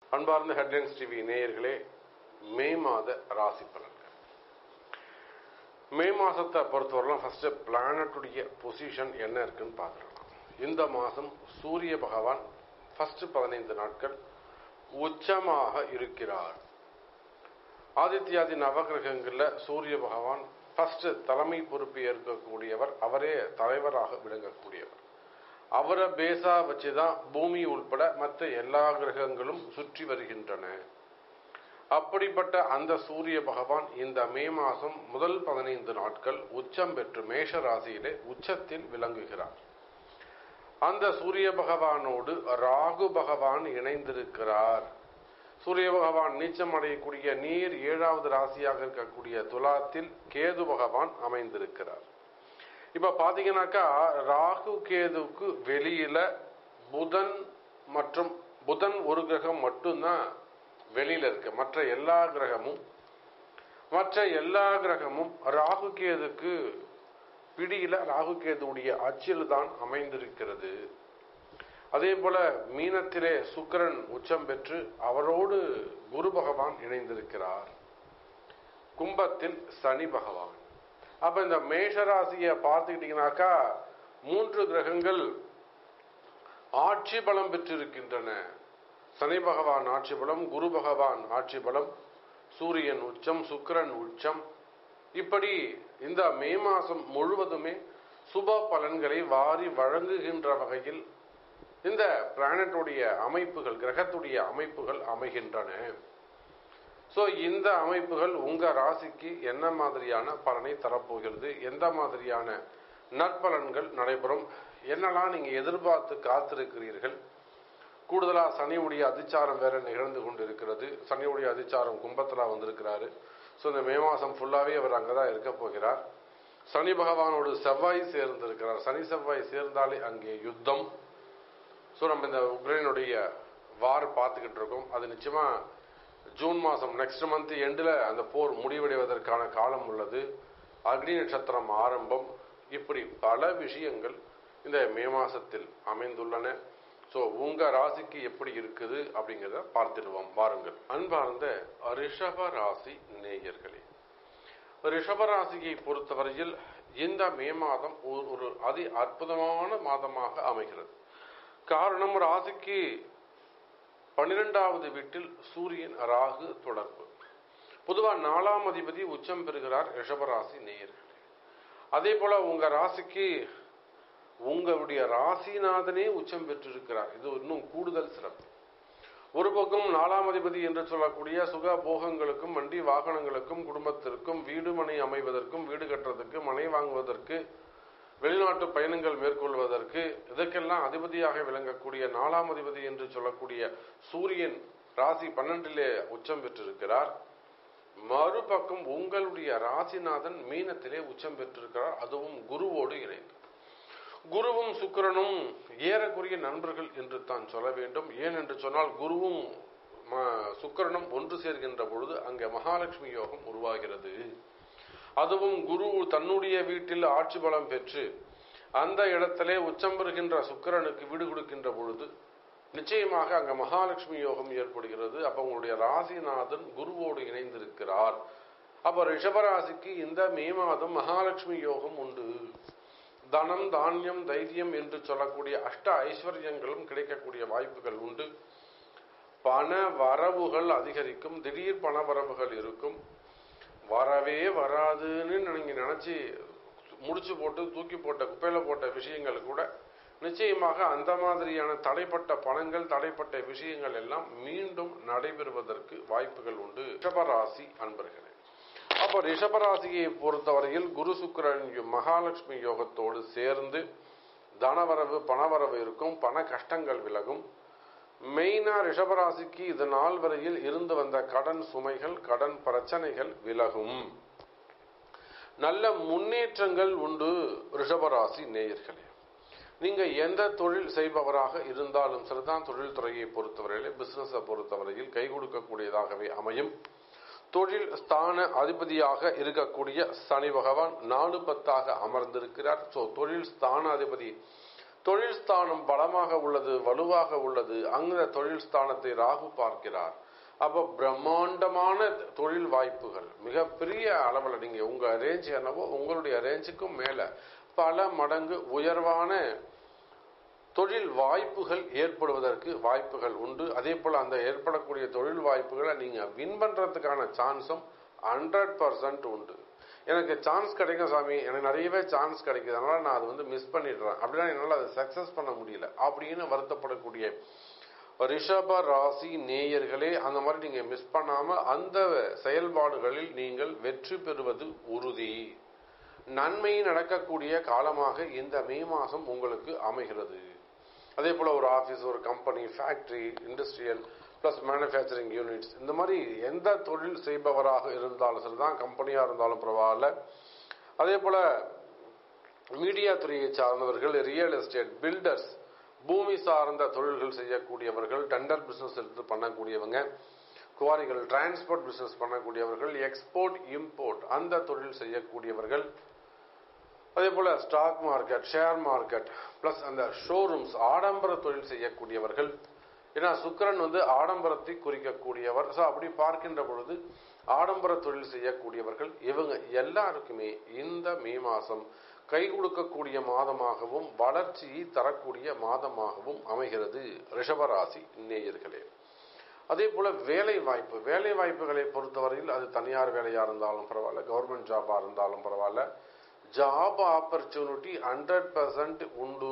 அன்பார்ந்த headlines TV நேயர்களே மே மாத ராசி பலன்கள் மே மாசத்தை பொறுத்தவரைலாம் ஃபர்ஸ்ட் பிளானட்டுடைய பொசிஷன் என்ன இருக்குன்னு பார்த்துடலாம் இந்த மாசம் சூரிய பகவான் ஃபர்ஸ்ட் பதினைந்து நாட்கள் உச்சமாக இருக்கிறார் ஆதித்யாதி நவகிரகங்கள்ல சூரிய பகவான் ஃபர்ஸ்ட் தலைமை பொறுப்பு ஏற்கக்கூடியவர் அவரே தலைவராக விளங்கக்கூடியவர் அவரை பேசா வச்சுதான் பூமி உள்பட மற்ற எல்லா கிரகங்களும் சுற்றி வருகின்றன அப்படிப்பட்ட அந்த சூரிய பகவான் இந்த மே மாசம் முதல் பதினைந்து நாட்கள் உச்சம் பெற்று மேஷ ராசியிலே உச்சத்தில் விளங்குகிறார் அந்த சூரிய பகவானோடு ராகு பகவான் இணைந்திருக்கிறார் சூரிய பகவான் நீச்சம் அடையக்கூடிய நீர் ஏழாவது ராசியாக இருக்கக்கூடிய துலாத்தில் கேது பகவான் அமைந்திருக்கிறார் இப்ப பாத்தீங்கன்னாக்கா ராகு கேதுவுக்கு வெளியில புதன் மற்றும் புதன் ஒரு கிரகம் மட்டும்தான் வெளியில இருக்கு மற்ற எல்லா கிரகமும் மற்ற எல்லா கிரகமும் ராகு கேதுக்கு பிடியில ராகு கேதுவுடைய அச்சில் தான் அமைந்திருக்கிறது அதே போல மீனத்திலே சுக்கரன் உச்சம் பெற்று அவரோடு குரு பகவான் இணைந்திருக்கிறார் கும்பத்தில் சனி பகவான் அப்ப இந்த மேஷராசியை பார்த்துக்கிட்டீங்கன்னாக்கா மூன்று கிரகங்கள் ஆட்சி பலம் பெற்றிருக்கின்றன சனி பகவான் ஆட்சி பலம் குரு பகவான் ஆட்சி பலம் சூரியன் உச்சம் சுக்கரன் உச்சம் இப்படி இந்த மே மாசம் முழுவதுமே சுப பலன்களை வாரி வழங்குகின்ற வகையில் இந்த பிளானட்டுடைய அமைப்புகள் கிரகத்துடைய அமைப்புகள் அமைகின்றன சோ இந்த அமைப்புகள் உங்க ராசிக்கு என்ன மாதிரியான பலனை தரப்போகிறது எந்த மாதிரியான நற்பலன்கள் நடைபெறும் என்னெல்லாம் நீங்க எதிர்பார்த்து காத்திருக்கிறீர்கள் கூடுதலா சனியுடைய அதிச்சாரம் வேற நிகழ்ந்து கொண்டிருக்கிறது சனியுடைய அதிச்சாரம் கும்பத்துல வந்திருக்கிறாரு ஸோ இந்த மே மாசம் ஃபுல்லாவே அவர் அங்கதான் இருக்க போகிறார் சனி பகவானோடு செவ்வாய் சேர்ந்திருக்கிறார் சனி செவ்வாய் சேர்ந்தாலே அங்கே யுத்தம் ஸோ நம்ம இந்த உக்ரைனுடைய வார் பார்த்துக்கிட்டு இருக்கோம் அது நிச்சயமா ஜூன் மாதம் நெக்ஸ்ட் மந்த் எண்டில் அந்த போர் முடிவடைவதற்கான காலம் உள்ளது அக்னி நட்சத்திரம் ஆரம்பம் இப்படி பல விஷயங்கள் இந்த மே மாசத்தில் அமைந்துள்ளன ஸோ உங்க ராசிக்கு எப்படி இருக்குது அப்படிங்கிறத பார்த்துடுவோம் வாருங்கள் அன்பார்ந்த ரிஷப ராசி நேயர்களே ரிஷப ராசியை பொறுத்தவரையில் இந்த மே மாதம் ஒரு அதி அற்புதமான மாதமாக அமைகிறது காரணம் ராசிக்கு பன்னிரெண்டாவது வீட்டில் சூரியன் ராகு தொடர்பு பொதுவாக நாலாம் அதிபதி உச்சம் பெறுகிறார் ரிஷபராசி நேயர்களே அதே போல உங்க ராசிக்கு உங்களுடைய ராசிநாதனே உச்சம் பெற்றிருக்கிறார் இது இன்னும் கூடுதல் சிறப்பு ஒரு பக்கம் நாலாம் அதிபதி என்று சொல்லக்கூடிய சுக போகங்களுக்கும் வண்டி வாகனங்களுக்கும் குடும்பத்திற்கும் வீடு மனை அமைவதற்கும் வீடு கட்டுறதுக்கு மனை வாங்குவதற்கு வெளிநாட்டு பயணங்கள் மேற்கொள்வதற்கு இதற்கெல்லாம் அதிபதியாக விளங்கக்கூடிய நாலாம் அதிபதி என்று சொல்லக்கூடிய சூரியன் ராசி பன்னெண்டிலே உச்சம் பெற்றிருக்கிறார் மறுபக்கம் உங்களுடைய ராசிநாதன் மீனத்திலே உச்சம் பெற்றிருக்கிறார் அதுவும் குருவோடு இணைந்து குருவும் சுக்கரனும் ஏறக்குறைய நண்பர்கள் என்று தான் சொல்ல வேண்டும் ஏன் என்று சொன்னால் குருவும் சுக்கரனும் ஒன்று சேர்கின்ற பொழுது அங்கே மகாலட்சுமி யோகம் உருவாகிறது அதுவும் குரு தன்னுடைய வீட்டில் ஆட்சி பலம் பெற்று அந்த இடத்திலே உச்சம் பெறுகின்ற சுக்கரனுக்கு வீடு கொடுக்கின்ற பொழுது நிச்சயமாக அங்க மகாலட்சுமி யோகம் ஏற்படுகிறது அப்ப உங்களுடைய ராசிநாதன் குருவோடு இணைந்திருக்கிறார் அப்ப ரிஷபராசிக்கு இந்த மே மாதம் மகாலட்சுமி யோகம் உண்டு தனம் தானியம் தைரியம் என்று சொல்லக்கூடிய அஷ்ட ஐஸ்வர்யங்களும் கிடைக்கக்கூடிய வாய்ப்புகள் உண்டு பண வரவுகள் அதிகரிக்கும் திடீர் பண வரவுகள் இருக்கும் வரவே வராதுன்னு நீங்க நினைச்சு முடிச்சு போட்டு தூக்கி போட்ட குப்பையில போட்ட விஷயங்கள் கூட நிச்சயமாக அந்த மாதிரியான தடைப்பட்ட பணங்கள் தடைப்பட்ட விஷயங்கள் எல்லாம் மீண்டும் நடைபெறுவதற்கு வாய்ப்புகள் உண்டு ரிஷபராசி அன்பர்களே அப்போ ரிஷபராசியை பொறுத்தவரையில் குரு சுக்கரன் மகாலட்சுமி யோகத்தோடு சேர்ந்து தனவரவு பணவரவு இருக்கும் பண கஷ்டங்கள் விலகும் மெயினா ரிஷபராசிக்கு இது நாள் வரையில் இருந்து வந்த கடன் சுமைகள் கடன் பிரச்சனைகள் விலகும் நல்ல முன்னேற்றங்கள் உண்டு ரிஷபராசி நேயர்களே நீங்க எந்த தொழில் செய்பவராக இருந்தாலும் சரிதான் தொழில் துறையை பொறுத்தவரையில் பிசினஸை பொறுத்தவரையில் கை கொடுக்கக்கூடியதாகவே அமையும் தொழில் ஸ்தான அதிபதியாக இருக்கக்கூடிய சனி பகவான் நாலு பத்தாக அமர்ந்திருக்கிறார் ஸோ தொழில் ஸ்தான அதிபதி தொழில் ஸ்தானம் பலமாக உள்ளது வலுவாக உள்ளது அங்க தொழில் ஸ்தானத்தை ராகு பார்க்கிறார் அப்ப பிரம்மாண்டமான தொழில் வாய்ப்புகள் மிகப்பெரிய அளவில் நீங்க உங்க ரேஞ்ச் என்னவோ உங்களுடைய ரேஞ்சுக்கும் மேல பல மடங்கு உயர்வான தொழில் வாய்ப்புகள் ஏற்படுவதற்கு வாய்ப்புகள் உண்டு அதே போல அந்த ஏற்படக்கூடிய தொழில் வாய்ப்புகளை நீங்க வின் பண்றதுக்கான சான்ஸும் ஹண்ட்ரட் பர்சன்ட் உண்டு எனக்கு சான்ஸ் கிடைக்கும் சாமி எனக்கு நிறையவே சான்ஸ் கிடைக்குது அதனால நான் அது வந்து மிஸ் பண்ணிடுறேன் அப்படின்னா என்னால் அதை சக்சஸ் பண்ண முடியல அப்படின்னு வருத்தப்படக்கூடிய ரிஷப ராசி நேயர்களே அந்த மாதிரி நீங்க மிஸ் பண்ணாம அந்த செயல்பாடுகளில் நீங்கள் வெற்றி பெறுவது உறுதி நன்மை நடக்கக்கூடிய காலமாக இந்த மே மாசம் உங்களுக்கு அமைகிறது அதே போல ஒரு ஆபீஸ் ஒரு company factory industrial plus manufacturing units இந்த மாதிரி எந்த தொழில் செய்பவராக இருந்தாலும் சரிதான் கம்பெனியா இருந்தாலும் பரவாயில்ல அதே போல மீடியா துறையை சார்ந்தவர்கள் ரியல் எஸ்டேட் பில்டர்ஸ் பூமி சார்ந்த தொழில்கள் செய்யக்கூடியவர்கள் டெண்டர் பிசினஸ் எடுத்து பண்ணக்கூடியவங்க குவாரிகள் டிரான்ஸ்போர்ட் பிசினஸ் பண்ணக்கூடியவர்கள் எக்ஸ்போர்ட் இம்போர்ட் அந்த தொழில் செய்யக்கூடியவர்கள் அதே போல stock market share market plus அந்த ஷோரூம்ஸ் ஆடம்பர தொழில் செய்யக்கூடியவர்கள் ஏன்னா சுக்கரன் வந்து ஆடம்பரத்தை குறிக்கக்கூடியவர் ஸோ அப்படி பார்க்கின்ற பொழுது ஆடம்பர தொழில் செய்யக்கூடியவர்கள் இவங்க எல்லாருக்குமே இந்த மே மாசம் கை கொடுக்கக்கூடிய மாதமாகவும் வளர்ச்சியை தரக்கூடிய மாதமாகவும் அமைகிறது ரிஷபராசி நேயர்களே அதே போல வேலை வாய்ப்பு வேலை வாய்ப்புகளை பொறுத்தவரையில் அது தனியார் வேலையா இருந்தாலும் பரவாயில்ல கவர்மெண்ட் ஜாபா இருந்தாலும் பரவாயில்ல ஜாப் ஆப்பர்ச்சுனிட்டி ஹண்ட்ரட் பர்சன்ட் உண்டு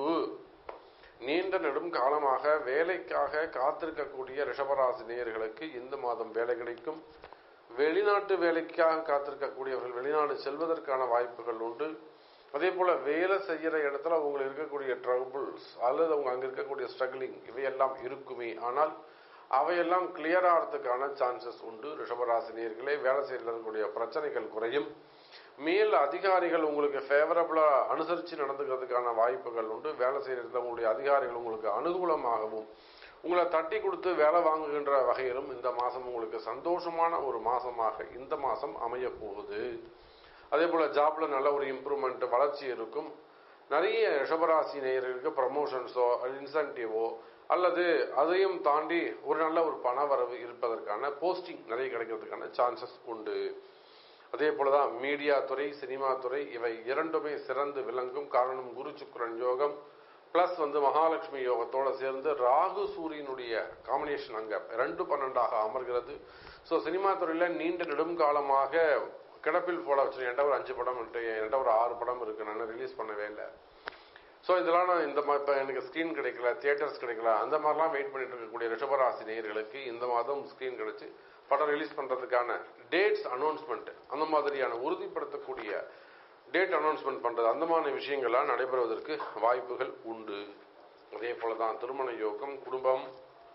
நீண்ட நெடும் காலமாக வேலைக்காக காத்திருக்கக்கூடிய ரிஷபராசி நேயர்களுக்கு இந்த மாதம் வேலை கிடைக்கும் வெளிநாட்டு வேலைக்காக காத்திருக்கக்கூடியவர்கள் வெளிநாடு செல்வதற்கான வாய்ப்புகள் உண்டு அதே போல வேலை செய்யற இடத்துல உங்களுக்கு இருக்கக்கூடிய ட்ரபிள்ஸ் அல்லது அவங்க அங்க இருக்கக்கூடிய ஸ்ட்ரகிளிங் இவையெல்லாம் இருக்குமே ஆனால் அவையெல்லாம் கிளியர் ஆகிறதுக்கான சான்சஸ் உண்டு ரிஷபராசினியர்களே வேலை செய்யல இருக்கக்கூடிய பிரச்சனைகள் குறையும் மேல் அதிகாரிகள் உங்களுக்கு ஃபேவரபிளா அனுசரித்து நடந்துக்கிறதுக்கான வாய்ப்புகள் உண்டு வேலை செய்யறதுல உங்களுடைய அதிகாரிகள் உங்களுக்கு அனுகூலமாகவும் உங்களை தட்டி கொடுத்து வேலை வாங்குகின்ற வகையிலும் இந்த மாசம் உங்களுக்கு சந்தோஷமான ஒரு மாசமாக இந்த மாசம் அமைய போகுது அதே போல ஜாப்ல நல்ல ஒரு இம்ப்ரூவ்மெண்ட் வளர்ச்சி இருக்கும் நிறைய ரிஷபராசி நேயர்களுக்கு ப்ரமோஷன்ஸோ இன்சென்டிவோ அல்லது அதையும் தாண்டி ஒரு நல்ல ஒரு பண வரவு இருப்பதற்கான போஸ்டிங் நிறைய கிடைக்கிறதுக்கான சான்சஸ் உண்டு அதே போலதான் மீடியா துறை சினிமா துறை இவை இரண்டுமே சிறந்து விளங்கும் காரணம் குரு சுக்கரன் யோகம் பிளஸ் வந்து மகாலட்சுமி யோகத்தோட சேர்ந்து ராகு சூரியனுடைய காம்பினேஷன் அங்க ரெண்டு பன்னெண்டாக அமர்கிறது ஸோ சினிமா துறையில நீண்ட நெடும் காலமாக கிடப்பில் போல வச்சு என்கிட்ட ஒரு அஞ்சு படம் இருக்கு என்கிட்ட ஒரு ஆறு படம் இருக்கு நான் ரிலீஸ் பண்ணவே இல்லை ஸோ இதெல்லாம் நான் இந்த இப்போ எனக்கு ஸ்க்ரீன் கிடைக்கல தியேட்டர்ஸ் கிடைக்கல அந்த மாதிரிலாம் வெயிட் பண்ணிட்டு இருக்கக்கூடிய ரிஷபராசி நேயர்களுக்கு இந்த மாதம் ஸ்க்ரீன் கிடைச்சு படம் ரிலீஸ் பண்றதுக்கான டேட்ஸ் அனௌன்ஸ்மெண்ட் அந்த மாதிரியான உறுதிப்படுத்தக்கூடிய டேட் அனௌன்ஸ்மெண்ட் பண்றது அந்த மாதிரி விஷயங்கள்லாம் நடைபெறுவதற்கு வாய்ப்புகள் உண்டு அதே போலதான் திருமண யோகம் குடும்பம்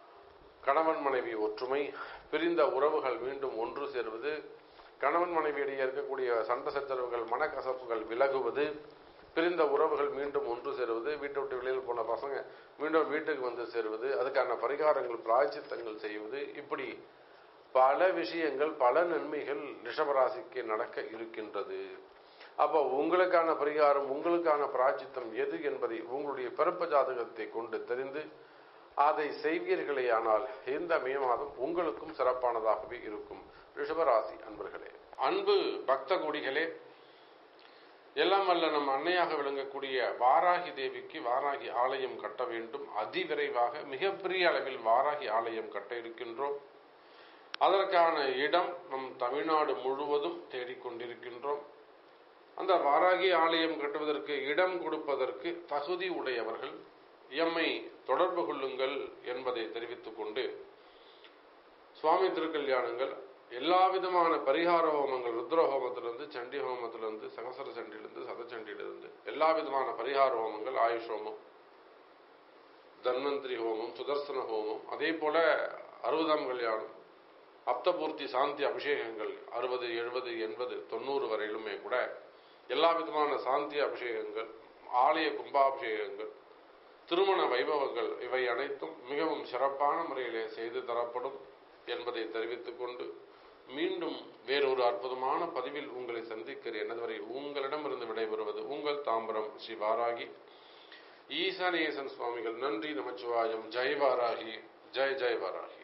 கணவன் மனைவி ஒற்றுமை பிரிந்த உறவுகள் மீண்டும் ஒன்று சேர்வது கணவன் மனைவியிடையே இருக்கக்கூடிய சண்டை சச்சரவுகள் மனக்கசப்புகள் விலகுவது பிரிந்த உறவுகள் மீண்டும் ஒன்று சேருவது வீட்டை விட்டு வெளியில் போன பசங்க மீண்டும் வீட்டுக்கு வந்து சேருவது அதுக்கான பரிகாரங்கள் பிராய்ச்சித்தங்கள் செய்வது இப்படி பல விஷயங்கள் பல நன்மைகள் ரிஷபராசிக்கு நடக்க இருக்கின்றது அப்போ உங்களுக்கான பரிகாரம் உங்களுக்கான பிராய்ச்சித்தம் எது என்பதை உங்களுடைய பிறப்பு ஜாதகத்தை கொண்டு தெரிந்து அதை செய்வீர்களே ஆனால் இந்த மே மாதம் உங்களுக்கும் சிறப்பானதாகவே இருக்கும் ரிஷபராசி அன்பர்களே அன்பு பக்த கொடிகளே எல்லாம் வல்ல நம் அன்னையாக விளங்கக்கூடிய வாராகி தேவிக்கு வாராகி ஆலயம் கட்ட வேண்டும் அதிவிரைவாக மிகப்பெரிய அளவில் வாராகி ஆலயம் கட்ட இருக்கின்றோம் அதற்கான இடம் நம் தமிழ்நாடு முழுவதும் தேடிக்கொண்டிருக்கின்றோம் அந்த வாராகி ஆலயம் கட்டுவதற்கு இடம் கொடுப்பதற்கு தகுதி உடையவர்கள் எம்மை தொடர்பு கொள்ளுங்கள் என்பதை தெரிவித்துக் கொண்டு சுவாமி திருக்கல்யாணங்கள் எல்லா விதமான பரிகார ஹோமங்கள் ருத்ர ஹோமத்திலிருந்து சண்டி ஹோமத்திலிருந்து சகசர சண்டியிலிருந்து சதச்சண்டியிலிருந்து எல்லா விதமான பரிகார ஹோமங்கள் ஆயுஷ் ஹோமம் தன்வந்திரி ஹோமம் சுதர்சன ஹோமம் அதே போல அறுபதாம் கல்யாணம் அப்தபூர்த்தி சாந்தி அபிஷேகங்கள் அறுபது எழுபது எண்பது தொண்ணூறு வரையிலுமே கூட எல்லா விதமான சாந்தி அபிஷேகங்கள் ஆலய கும்பாபிஷேகங்கள் திருமண வைபவங்கள் இவை அனைத்தும் மிகவும் சிறப்பான முறையிலே செய்து தரப்படும் என்பதை தெரிவித்துக் கொண்டு மீண்டும் வேறொரு அற்புதமான பதிவில் உங்களை சந்திக்கிறேன் அதுவரை உங்களிடமிருந்து விடைபெறுவது உங்கள் தாம்பரம் ஸ்ரீ வாராகி ஈசானேசன் சுவாமிகள் நன்றி நமச்சிவாயம் ஜெய் வாராகி ஜெய் ஜெய் வாராகி